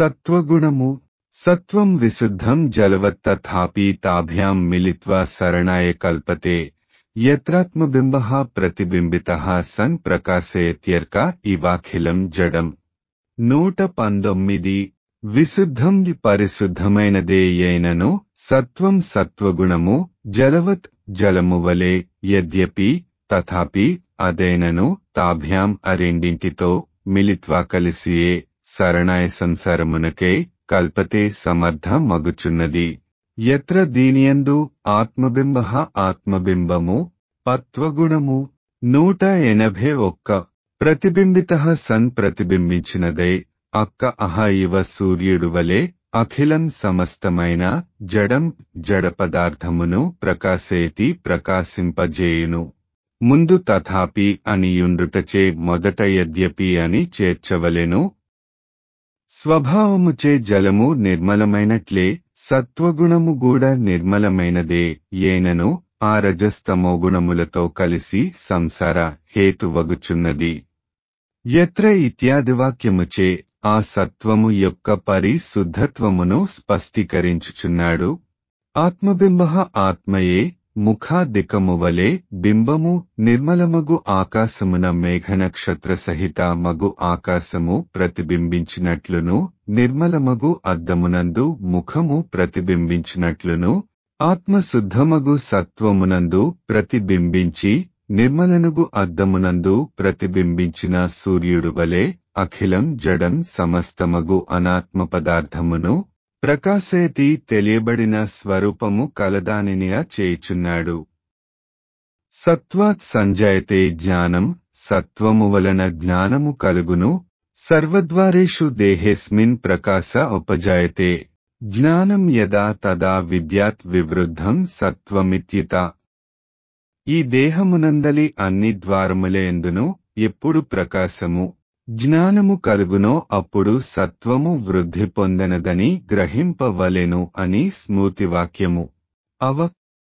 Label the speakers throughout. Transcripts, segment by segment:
Speaker 1: సత్వగుణము సత్వం విశుద్ధం జలవత్ తథాపి తాభ్యాం మిలిత్వా శరణాయ కల్పతే యత్రాత్మబింబ ప్రతిబింబిత సన్ ప్రకాశయత్యర్క ఇవాఖిలం జడం నూట పంతొమ్మిది విశుద్ధం పరిశుద్ధమైనదే యైనను సత్వం సత్వగుణము జలవత్ జలము వలె యద్యపి తథాపి అదైనను తాభ్యాం అరెండింటితో మిలిత్వా కలిసియే శరణాయ సంసారమునకే కల్పతే సమర్థ మగుచున్నది ఎత్ర దీనియందు ఆత్మబింబ ఆత్మబింబము పత్వగుణము నూట ఎనభై ఒక్క ప్రతిబింబిత సన్ ప్రతిబింబించినదై అక్క అహ ఇవ సూర్యుడు వలె అఖిలం సమస్తమైన జడం జడ పదార్థమును ప్రకాశేతి ప్రకాశింపజేయును ముందు తథాపి అనియుండుటచే మొదట యద్యపి అని చేర్చవలెను స్వభావముచే జలము నిర్మలమైనట్లే సత్వగుణము కూడా నిర్మలమైనదే ఏనను ఆ రజస్తమోగుణములతో కలిసి సంసార హేతువగుచున్నది ఎత్ర ఇత్యాది వాక్యముచే ఆ సత్వము యొక్క పరిశుద్ధత్వమును స్పష్టీకరించుచున్నాడు ఆత్మబింబ ఆత్మయే ముఖాదికము వలె బింబము నిర్మలమగు ఆకాశమున మేఘనక్షత్ర సహిత మగు ఆకాశము ప్రతిబింబించినట్లును నిర్మలమగు అద్దమునందు ముఖము ప్రతిబింబించినట్లును ఆత్మశుద్ధమగు సత్వమునందు ప్రతిబింబించి నిర్మలనుగు అద్దమునందు ప్రతిబింబించిన సూర్యుడు వలె అఖిలం జడం సమస్తమగు అనాత్మ పదార్థమును ప్రకాశేతి తెలియబడిన స్వరూపము కలదానినిగా చేయుచున్నాడు సత్వాత్ సంజయతే జ్ఞానం సత్వము వలన జ్ఞానము కలుగును సర్వద్వారేషు దేహేస్మిన్ ప్రకాశ ఉపజాయతే జ్ఞానం యదా తదా విద్యాత్ వివృద్ధం సత్వమిత్యుత ఈ దేహమునందలి అన్ని ద్వారములేందును ఎప్పుడు ప్రకాశము జ్ఞానము కలుగునో అప్పుడు సత్వము వృద్ధి పొందనదని గ్రహింపవలెను అని స్మృతివాక్యము అవ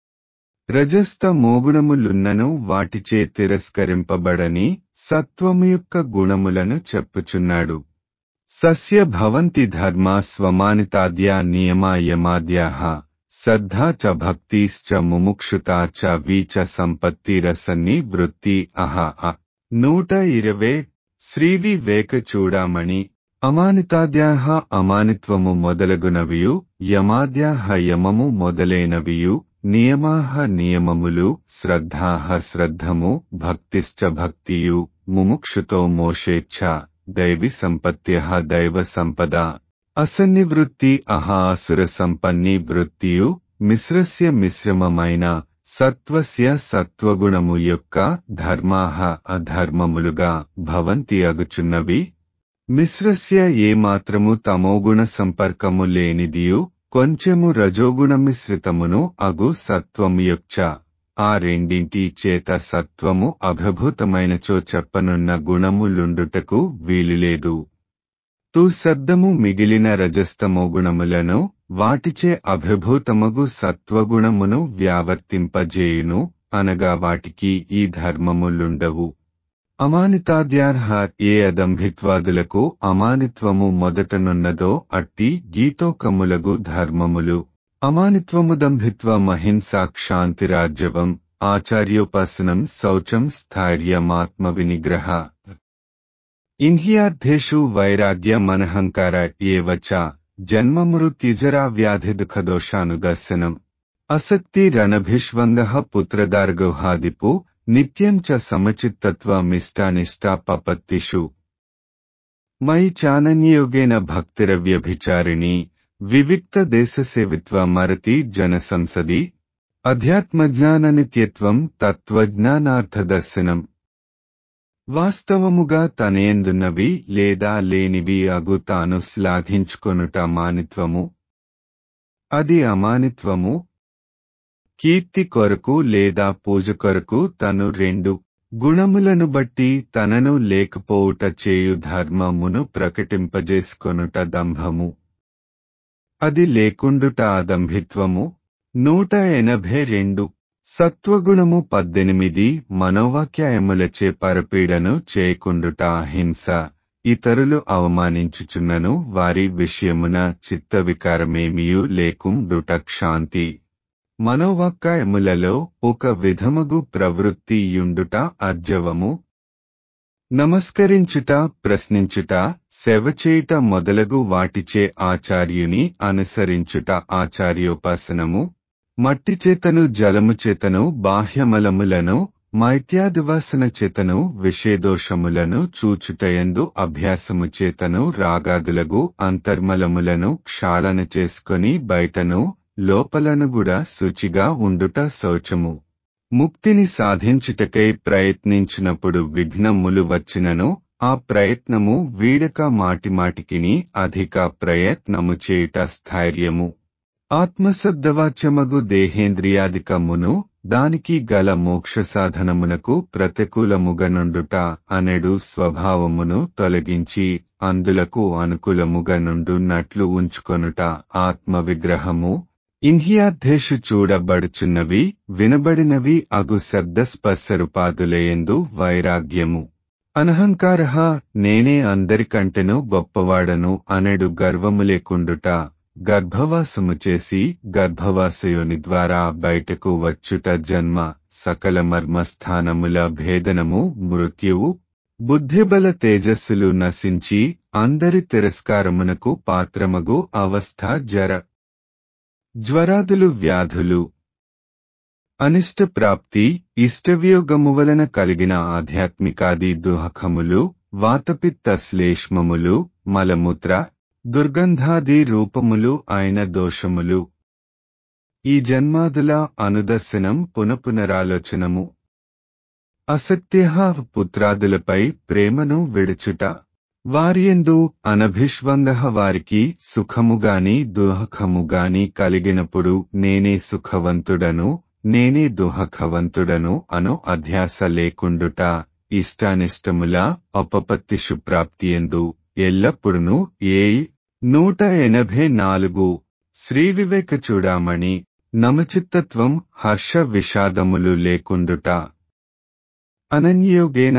Speaker 1: రజస్త మోగుణములున్నను వాటిచే తిరస్కరింపబడని సత్వము యొక్క గుణములను చెప్పుచున్నాడు సస్య భవంతి ధర్మా స్వమానితాద్యా నియమా యమాద్యాః శ్రద్ధా చ భక్తిశ్చ ముముక్షుతా చ వీచ సంపత్తిరసన్ని వృత్తి అహ అ. నూట ఇరవై శ్రీవి వేక చూడామణి అమానితాద్యాహ అమానిత్వము మొదలగునవియు యమాద్యాహ యమము మొదలైనవియు నియమాహ నియమములు శ్రద్ధాహ శ్రద్ధము భక్తిశ్చ భక్తియు ముముక్షుతో మోషేచ్ఛ దైవి సంపత్త్య దైవ సంపద అసన్నివృత్తి అహాసుర సంపన్ని వృత్తియు మిశ్రస్య మిశ్రమమైన సత్వస్య సత్వగుణము యొక్క ధర్మాహ అధర్మములుగా భవంతి అగుచున్నవి మిశ్రస్య ఏమాత్రము తమోగుణ సంపర్కము లేనిదియు కొంచెము రజోగుణ మిశ్రితమును అగు సత్వము యొక్క ఆ రెండింటి చేత సత్వము అభభూతమైనచో చెప్పనున్న గుణములుండుటకు వీలులేదు తు శబ్దము మిగిలిన రజస్తమో గుణములను వాటిచే అభిభూతమగు సత్వగుణమును వ్యావర్తింపజేయును అనగా వాటికి ఈ ధర్మములుండవు అమానితాద్యార్హ ఏ అదంభిత్వాదులకు అమానిత్వము మొదటనున్నదో అట్టి గీతోకములగు ధర్మములు అమానిత్వముదంభిత్వమహింసా క్షాంతిరాజ్యవం ఆచార్యోపాసనం శౌచం స్థైర్యమాత్మ వినిగ్రహ ఇన్హ్యార్థేషు వైరాగ్య మనహంకార ఏవచ జన్మమృత్యుజరా వ్యాధి దుఃఖదోషానుదర్శనం అసక్తి రణభిష్వంగ పుత్రదార్గౌహాదిపు నిత్యం చ సమచిత్తత్వమిష్టానిష్టా పపత్తిషు మయి చానన్యయోగేన భక్తిరవ్యభిచారిణి వివిక్త దేశసేవిత్వ మరతి జనసంసది అధ్యాత్మజ్ఞాననిత్యత్వం తత్వజ్ఞానార్థదర్శనం వాస్తవముగా తనయందున్నవి లేదా లేనివి అగు తాను శ్లాఘించుకొనుట మానిత్వము అది అమానిత్వము కీర్తి కొరకు లేదా పూజ కొరకు తను రెండు గుణములను బట్టి తనను లేకపోవుట చేయు ధర్మమును ప్రకటింపజేసుకొనుట దంభము అది లేకుండుట అదంభిత్వము నూట ఎనభై రెండు సత్వగుణము పద్దెనిమిది మనోవాక్యాయములచే పరపీడను చేయకుండుట అహింస ఇతరులు అవమానించుచున్నను వారి విషయమున చిత్త వికారమేమియు లేకుండుట క్షాంతి మనోవాక్కాయములలో ఒక విధముగు ప్రవృత్తి యుండుట అర్జవము నమస్కరించుట ప్రశ్నించుట సేవ చేయుట మొదలగు వాటిచే ఆచార్యుని అనుసరించుట ఆచార్యోపాసనము మట్టి చేతను జలము చేతను బాహ్యమలములను మైత్యాదివాసన చేతను విషేదోషములను చూచుటయందు అభ్యాసము చేతను రాగాదులగు అంతర్మలములను క్షాళన చేసుకొని బయటను లోపలను కూడా శుచిగా ఉండుట శౌచము ముక్తిని సాధించుటకై ప్రయత్నించినప్పుడు విఘ్నములు వచ్చినను ఆ ప్రయత్నము వీడక మాటిమాటికిని అధిక ప్రయత్నము చేయుట స్థైర్యము ఆత్మశబ్దవాచ్యమగు దేహేంద్రియాధికమును దానికి గల మోక్ష సాధనమునకు ప్రతికూలముగనుండుట అనెడు స్వభావమును తొలగించి అందులకు అనుకూలముగా నుండున్నట్లు ఉంచుకొనుట ఆత్మ విగ్రహము ఇన్హియార్థేషు చూడబడుచున్నవి వినబడినవి అగు శబ్దస్పర్శరుపాదులయందు వైరాగ్యము అనహంకార నేనే అందరికంటెను గొప్పవాడను అనెడు గర్వము లేకుండుట గర్భవాసము చేసి గర్భవాసయోని ద్వారా బయటకు వచ్చుట జన్మ సకల మర్మస్థానముల భేదనము మృత్యువు బుద్ధిబల తేజస్సులు నశించి అందరి తిరస్కారమునకు పాత్రమగు అవస్థ జర జ్వరాదులు వ్యాధులు అనిష్ట ప్రాప్తి ఇష్టవియోగము వలన కలిగిన ఆధ్యాత్మికాది దుహకములు వాతపిత్త శ్లేష్మములు మలమూత్ర దుర్గంధాది రూపములు అయిన దోషములు ఈ జన్మాదుల అనుదర్శనం పునపునరాలోచనము అసత్య పుత్రాదులపై ప్రేమను విడుచుట వారియందు అనభిష్వంగ వారికి సుఖముగాని దుహకముగాని కలిగినప్పుడు నేనే సుఖవంతుడను నేనే దుహకవంతుడను అను అధ్యాస లేకుండుట ఇష్టానిష్టముల అపపత్తిషు ప్రాప్తియందు ఎల్లప్పుడును ఏ నూట ఎనభై నాలుగు శ్రీ వివేక చూడామణి నమచిత్తత్వం హర్ష విషాదములు లేకుండుట అనన్యోగేన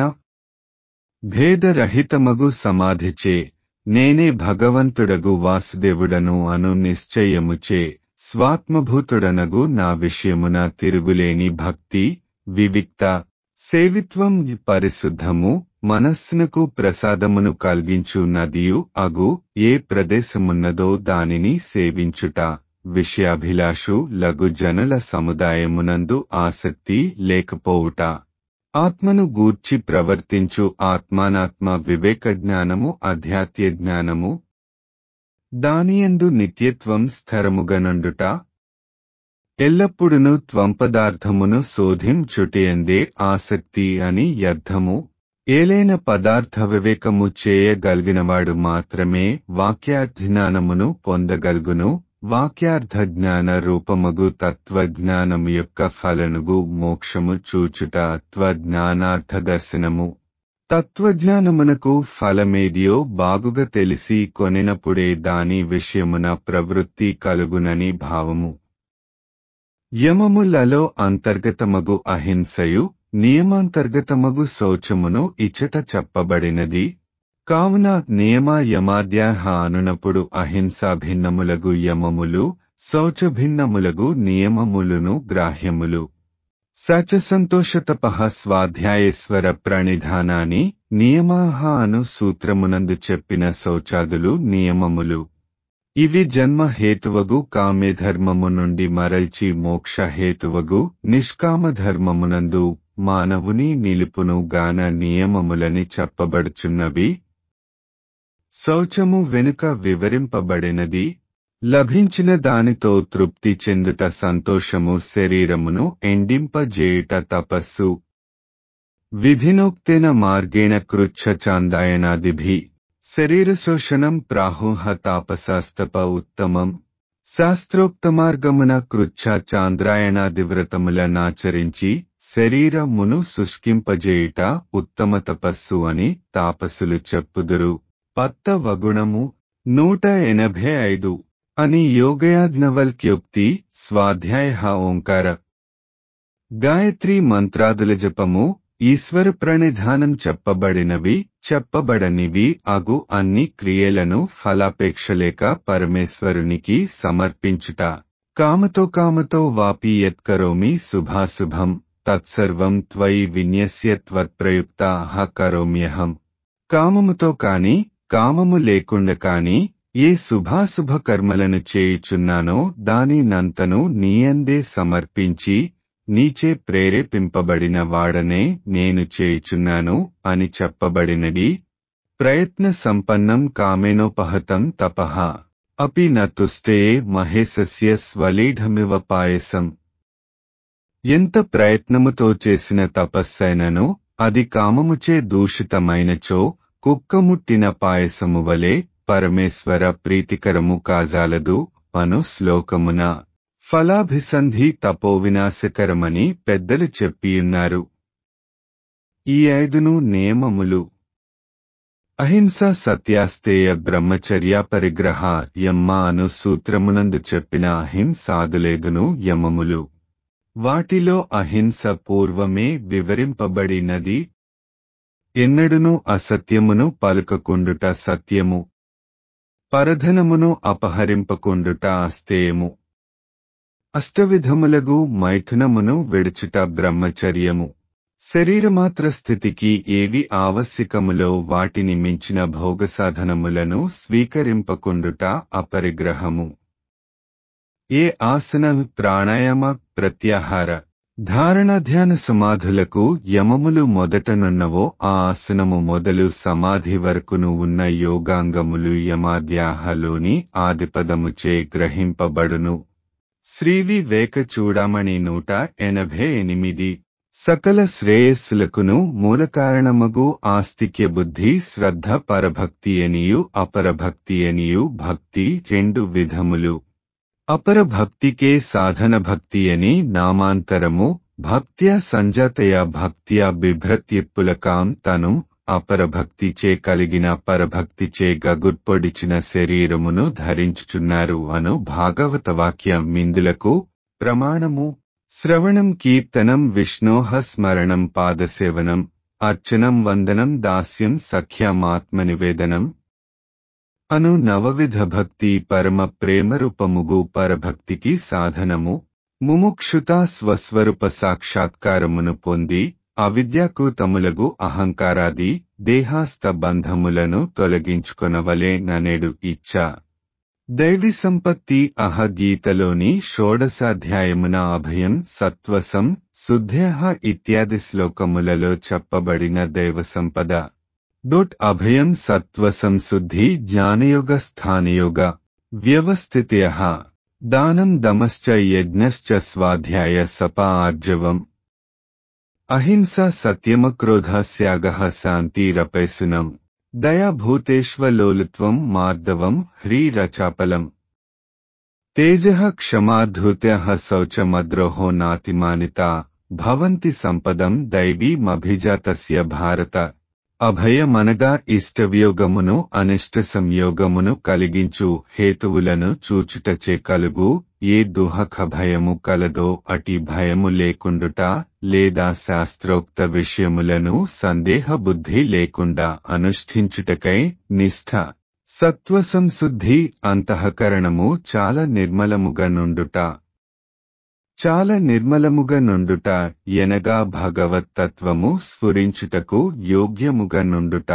Speaker 1: భేదరహితమగు సమాధిచే నేనే భగవంతుడగు వాసుదేవుడను అను నిశ్చయముచే స్వాత్మభూతుడనగు నా విషయమున తిరుగులేని భక్తి వివిక్త సేవిత్వం పరిశుద్ధము మనస్సునకు ప్రసాదమును కలిగించు నదియు అగు ఏ ప్రదేశమున్నదో దానిని సేవించుట విషయాభిలాషు లఘు జనుల సముదాయమునందు ఆసక్తి లేకపోవుట ఆత్మను గూర్చి ప్రవర్తించు ఆత్మానాత్మ వివేక జ్ఞానము అధ్యాత్య జ్ఞానము దానియందు నిత్యత్వం స్థిరముగనుండుట ఎల్లప్పుడును త్వంపదార్థమును శోధించుటయందే ఆసక్తి అని అర్థము ఏలైన పదార్థ వివేకము చేయగలిగినవాడు మాత్రమే వాక్యాజ్ఞానమును పొందగలుగును వాక్యార్థ జ్ఞాన రూపమగు తత్వజ్ఞానము యొక్క ఫలనుగు మోక్షము చూచుట త్వజ్ఞానార్థ దర్శనము తత్వజ్ఞానమునకు ఫలమేదియో బాగుగా తెలిసి కొనినప్పుడే దాని విషయమున ప్రవృత్తి కలుగునని భావము యమములలో అంతర్గతమగు అహింసయు నియమాంతర్గతమగు శౌచమును ఇచట చెప్పబడినది కావున నియమ యమాద్యాహ అనునప్పుడు అహింసా భిన్నములగు యమములు శౌచభిన్నములగు నియమములును గ్రాహ్యములు సచ సంతోషతప స్వాధ్యాయేశ్వర ప్రణిధానాన్ని నియమాహ అను సూత్రమునందు చెప్పిన శౌచాదులు నియమములు ఇవి జన్మ హేతువగు కామ్యధర్మము నుండి మరల్చి మోక్ష హేతువగు నిష్కామ ధర్మమునందు మానవుని నిలుపును గాన నియమములని చెప్పబడుచున్నవి శౌచము వెనుక వివరింపబడినది లభించిన దానితో తృప్తి చెందుట సంతోషము శరీరమును ఎండింపజేయుట తపస్సు విధినోక్తేన మార్గేణ కృచ్ఛ చాందాయనాదిభి శరీరశోషణం ప్రాహుహ తాపసాస్తప ఉత్తమం శాస్త్రోక్త మార్గమున కృచ్ఛ చాంద్రాయణాదివ్రతముల నాచరించి శరీరమును శుష్కింపజేయుట ఉత్తమ తపస్సు అని తాపసులు చెప్పుదురు పత్త వగుణము నూట ఎనభై ఐదు అని యోగయాజ్ఞవల్క్యోక్తి స్వాధ్యాయ ఓంకార గాయత్రి మంత్రాదుల జపము ఈశ్వర ప్రణిధానం చెప్పబడినవి చెప్పబడనివి అగు అన్ని క్రియలను ఫలాపేక్షలేక పరమేశ్వరునికి సమర్పించుట కామతో కామతో వాపి యత్కరోమి శుభాశుభం తత్సర్వం త్వయి విన్యస్య త్వత్ప్రయుక్త కరోమ్యహం కామముతో కాని కామము లేకుండా కాని ఏ శుభాశుభ కర్మలను చేయుచున్నానో దాని నంతను నీయందే సమర్పించి నీచే ప్రేరేపింపబడిన వాడనే నేను చేయుచున్నాను అని చెప్పబడినది ప్రయత్న సంపన్నం కామేనోపహతం తపః అపి నతుష్టే మహేశస్య స్వలీఢమివ పాయసం ఎంత ప్రయత్నముతో చేసిన తపస్సైనను అది కామముచే దూషితమైనచో కుక్కముట్టిన పాయసము వలె పరమేశ్వర ప్రీతికరము కాజాలదు అను శ్లోకమున ఫలాభిసంధి తపోవినాశకరమని పెద్దలు చెప్పియున్నారు ఈ ఐదును నియమములు అహింస సత్యాస్తేయ బ్రహ్మచర్య పరిగ్రహ యమ్మ అను సూత్రమునందు చెప్పిన అహింసాదులేదును యమములు వాటిలో అహింస పూర్వమే వివరింపబడినది ఎన్నడును అసత్యమును పలుకకుండుట సత్యము పరధనమును అపహరింపకుండుట అస్తేయము అష్టవిధములగు మైథునమును విడుచుట బ్రహ్మచర్యము శరీరమాత్ర స్థితికి ఏవి ఆవశ్యకములో వాటిని మించిన భోగసాధనములను స్వీకరింపకుండుట అపరిగ్రహము ఏ ఆసన ప్రాణాయామ ప్రత్యాహార ధారణ ధ్యాన సమాధులకు యమములు మొదటనున్నవో ఆ ఆసనము మొదలు సమాధి వరకును ఉన్న యోగాంగములు యమాద్యాహలోని ఆదిపదముచే గ్రహింపబడును శ్రీవి వేక చూడమణి నూట ఎనభై ఎనిమిది సకల శ్రేయస్సులకును మూలకారణమగు ఆస్తిక్య బుద్ధి శ్రద్ధ పరభక్తి అనియు అపరభక్తి అనియు భక్తి రెండు విధములు అపరభక్తికే సాధన భక్తి అని నామాంతరము భక్త్యా సంజాతయ భక్త్యా బిభ్రత్యప్పులకాం తను అపరభక్తిచే కలిగిన పరభక్తిచే గగుర్పొడిచిన శరీరమును ధరించుచున్నారు అను భాగవత వాక్యం మిందులకు ప్రమాణము శ్రవణం కీర్తనం విష్ణోహ స్మరణం పాదసేవనం అర్చనం వందనం దాస్యం సఖ్యమాత్మనివేదనం అను నవవిధ భక్తి పరమ ప్రేమరూపముగు పరభక్తికి సాధనము ముముక్షుత స్వస్వరూప సాక్షాత్కారమును పొంది అవిద్యాకృతములగు అహంకారాది దేహాస్త బంధములను తొలగించుకొనవలే ననేడు ఇచ్చ దైవి సంపత్తి అహ గీతలోని షోడశాధ్యాయమున అభయం సత్వసం శుద్ధ ఇత్యాది శ్లోకములలో చెప్పబడిన దైవ సంపద డొట్ అభయం సత్వ సంశుద్ధి జ్ఞానయోగ స్థానయోగ వ్యవస్థిత్య దానం దమశ్చ యజ్ఞశ్చ స్వాధ్యాయ సప ఆర్జవం అహింస సత్యమక్రోధస్యాగ శాంతిరపైసునం దయాభూతేష్వలోలుత్వం మార్దవం హ్రీరచాపలం తేజ క్షమాధృత్య శౌచమద్రోహో నాతిమానిత భవంతి సంపదం దైవీమభిజాతస్య భారత అభయమనగా ఇష్టవియోగమును అనిష్ట సంయోగమును కలిగించు హేతువులను చూచుటచే కలుగు ఏ దుహక భయము కలదో అటి భయము లేకుండుట లేదా శాస్త్రోక్త విషయములను సందేహ బుద్ధి లేకుండా అనుష్ఠించుటకై నిష్ఠ సత్వ సంశుద్ధి అంతఃకరణము చాలా నిర్మలముగా నుండుట చాలా నిర్మలముగా నుండుట ఎనగా భగవత్తత్వము స్ఫురించుటకు యోగ్యముగా నుండుట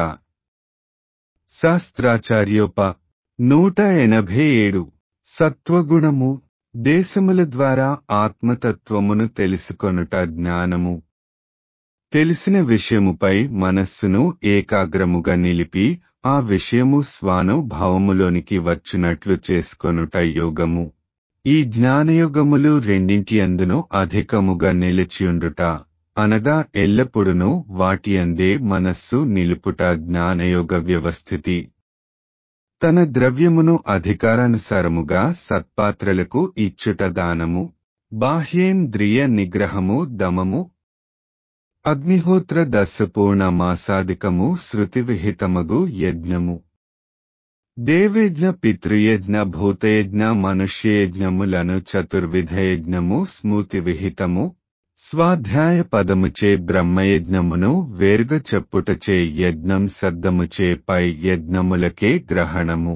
Speaker 1: శాస్త్రాచార్యోప నూట ఎనభై ఏడు సత్వగుణము దేశముల ద్వారా ఆత్మతత్వమును తెలుసుకొనుట జ్ఞానము తెలిసిన విషయముపై మనస్సును ఏకాగ్రముగా నిలిపి ఆ విషయము స్వానుభావములోనికి వచ్చినట్లు చేసుకొనుట యోగము ఈ జ్ఞానయోగములు రెండింటి అందును అధికముగా నిలిచియుండుట అనగా ఎల్లప్పుడును వాటి అందే మనస్సు నిలుపుట జ్ఞానయోగ వ్యవస్థితి తన ద్రవ్యమును అధికారానుసారముగా సత్పాత్రలకు ఇచ్చుట దానము బాహ్యేంద్రియ నిగ్రహము దమము అగ్నిహోత్ర దశపూర్ణ మాసాదికము శృతి విహితమగు యజ్ఞము దేవేజ్ఞ పితృయజ్ఞ భూతయజ్ఞ మనుష్యయజ్ఞములను చతుర్విధ యజ్ఞము స్మృతి విహితము స్వాధ్యాయ పదముచే బ్రహ్మయజ్ఞమును వేరుగ చెప్పుటచే యజ్ఞం శబ్దముచే పై యజ్ఞములకే గ్రహణము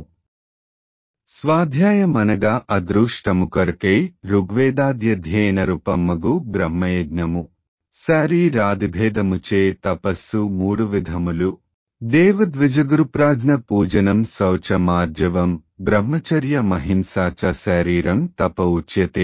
Speaker 1: స్వాధ్యాయమనగా అదృష్టము కొరకై ఋగ్వేదాద్యధ్యయన రూపమ్మగు బ్రహ్మయజ్ఞము శారీరాదిభేదముచే తపస్సు మూడు విధములు దేవద్విజగురు ప్రాజ్ఞ పూజనం శౌచమార్జవం బ్రహ్మచర్య మహింసా చ శరీరం తప ఉచ్యతే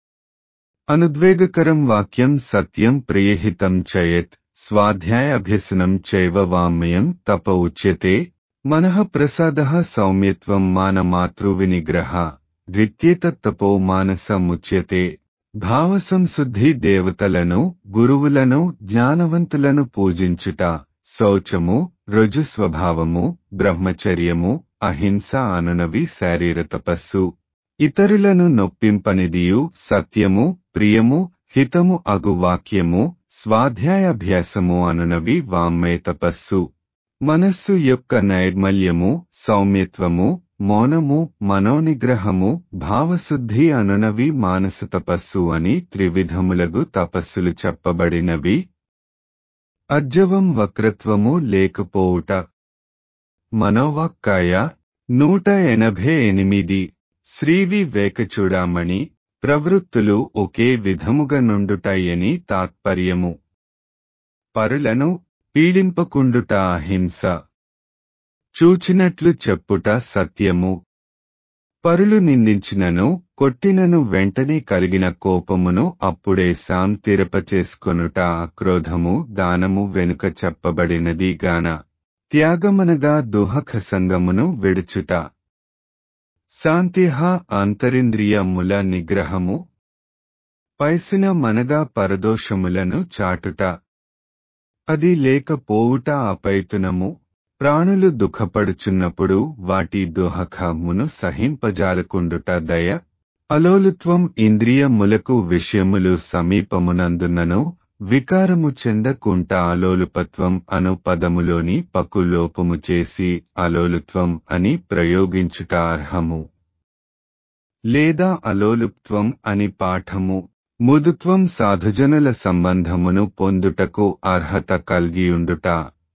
Speaker 1: అనుద్వేగకరం వాక్యం సత్యం ప్రియహితం చయత్ స్వాధ్యాయాభ్యసనం చైవ వామ్యం తప ఉచ్యతే మనః ప్రసాద సౌమ్యత్వం మానమాతృవినిగ్రహ రిత్యేతత్తపో మానసముచ్యతే భావసంశుద్ధి దేవతలను గురువులను జ్ఞానవంతులను పూజించుట శౌచము రుజు స్వభావము బ్రహ్మచర్యము అహింస అనునవి శారీర తపస్సు ఇతరులను నొప్పింపనిదియు సత్యము ప్రియము హితము అగు వాక్యము స్వాధ్యాయాభ్యాసము అనునవి వామ్మే తపస్సు మనస్సు యొక్క నైర్మల్యము సౌమ్యత్వము మౌనము మనోనిగ్రహము భావశుద్ధి అనునవి మానస తపస్సు అని త్రివిధములగు తపస్సులు చెప్పబడినవి అర్జవం వక్రత్వము లేకపోవుట మనోవాక్కాయ నూట ఎనభై ఎనిమిది శ్రీవి వేకచూడామణి ప్రవృత్తులు ఒకే విధముగా నుండుటయని తాత్పర్యము పరులను పీడింపకుండుట అహింస చూచినట్లు చెప్పుట సత్యము పరులు నిందించినను కొట్టినను వెంటనే కలిగిన కోపమును అప్పుడే శాంతిరపచేసుకొనుట క్రోధము దానము వెనుక చెప్పబడినది గాన త్యాగమనగా దుహఖ సంగమును విడుచుట శాంతిహ అంతరింద్రియముల నిగ్రహము పైసిన మనగా పరదోషములను చాటుట అది లేకపోవుట అపైతునము ప్రాణులు దుఃఖపడుచున్నప్పుడు వాటి దుహఖమును సహింపజాలకుండుట దయ అలోలుత్వం ఇంద్రియములకు విషయములు సమీపమునందున్నను వికారము చెందకుంట అలోలుపత్వం అను పదములోని పకులోపము చేసి అలోలుత్వం అని ప్రయోగించుట అర్హము లేదా అలోలుప్త్వం అని పాఠము ముదుత్వం సాధుజనుల సంబంధమును పొందుటకు అర్హత కలిగియుండుట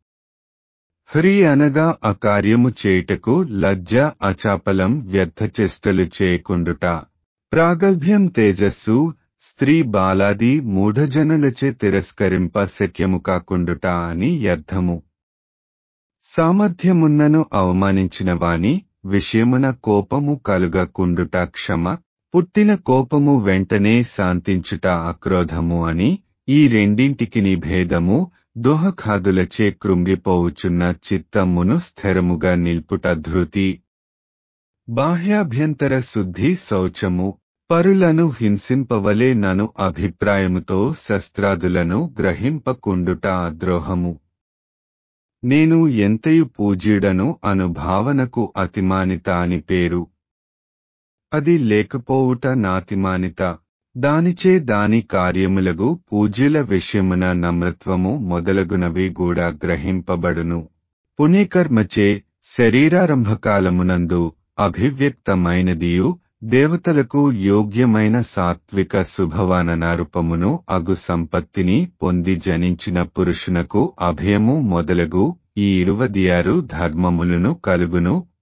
Speaker 1: హ్రీ అనగా అకార్యము చేయుటకు లజ్జ అచాపలం వ్యర్థచేష్టలు చేయకుండుట ప్రాగల్భ్యం తేజస్సు స్త్రీ బాలాది మూఢజనులచే తిరస్కరింప శక్యము కాకుండుట అని అర్థము సామర్థ్యమున్నను అవమానించిన వాని విషయమున కోపము కలుగకుండుట క్షమ పుట్టిన కోపము వెంటనే శాంతించుట అక్రోధము అని ఈ రెండింటికిని భేదము దోహఖాదులచే కృంగిపోవుచున్న చిత్తమును స్థిరముగా నిల్పుట ధృతి బాహ్యాభ్యంతర శుద్ధి శౌచము పరులను హింసింపవలే నను అభిప్రాయముతో శస్త్రాదులను గ్రహింపకుండుట ద్రోహము నేను ఎంతయు పూజ్యుడను అను భావనకు అతిమానిత అని పేరు అది లేకపోవుట నాతిమానిత దానిచే దాని కార్యములగు పూజ్యుల విషయమున నమ్రత్వము మొదలగునవి కూడా గ్రహింపబడును పుణ్యకర్మచే శరీరారంభకాలమునందు అభివ్యక్తమైనదియు దేవతలకు యోగ్యమైన సాత్విక శుభవాననారూపమును అగు సంపత్తిని పొంది జనించిన పురుషునకు అభయము మొదలగు ఈ ఇరువదియారు ధర్మములను కలుగును